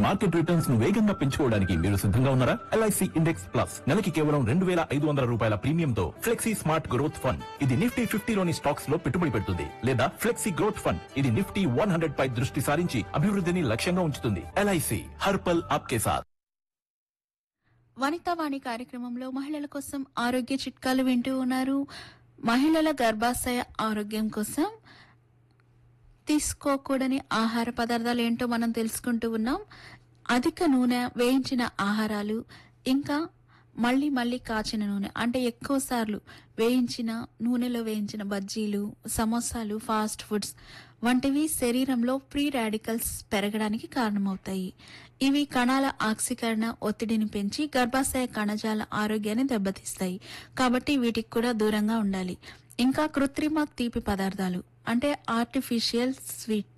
market returns ను వేగంగా పెంచుకోవడానికి మీరు సిద్ధంగా ఉన్నారా ఎల్ఐసి ఇండెక్స్ ప్లస్ నెలకి కేవలం రెండు వేల ఐదు వందల రూపాయల ప్రీమియంతో ఫ్లెక్సీ స్మార్ట్ గ్రోత్ ఫండ్ ఇది నిఫ్టీ ఫిఫ్టీలోని స్టాక్స్ లో పెట్టుబడి పెడుతుంది లేదా ఫ్లెక్సీ గ్రోత్ ఫండ్ ఇది నిఫ్టీ వన్ హండ్రెడ్ పై దృష్టి సారించి అభివృద్ధిని లక్ష్యంగా ఉంచుతుంది ఎల్ఐసి హర్పల్ ఆప్కే సాత్ వనితావాణి కార్యక్రమంలో మహిళల కోసం ఆరోగ్య చిట్కాలు వింటూ ఉన్నారు మహిళల గర్భాశయ ఆరోగ్యం కోసం తీసుకోకూడని ఆహార పదార్థాలు ఏంటో మనం తెలుసుకుంటూ ఉన్నాం అధిక నూనె వేయించిన ఆహారాలు ఇంకా మళ్ళీ మళ్ళీ కాచిన నూనె అంటే ఎక్కువ సార్లు వేయించిన నూనెలో వేయించిన బజ్జీలు సమోసాలు ఫాస్ట్ ఫుడ్స్ వంటివి శరీరంలో ప్రీ రాడికల్స్ పెరగడానికి కారణమవుతాయి ఇవి కణాల ఆక్సీకరణ ఒత్తిడిని పెంచి గర్భాశయ కణజాల ఆరోగ్యాన్ని దెబ్బతీస్తాయి కాబట్టి వీటికి కూడా దూరంగా ఉండాలి ఇంకా కృత్రిమ తీపి పదార్థాలు అంటే ఆర్టిఫిషియల్ స్వీట్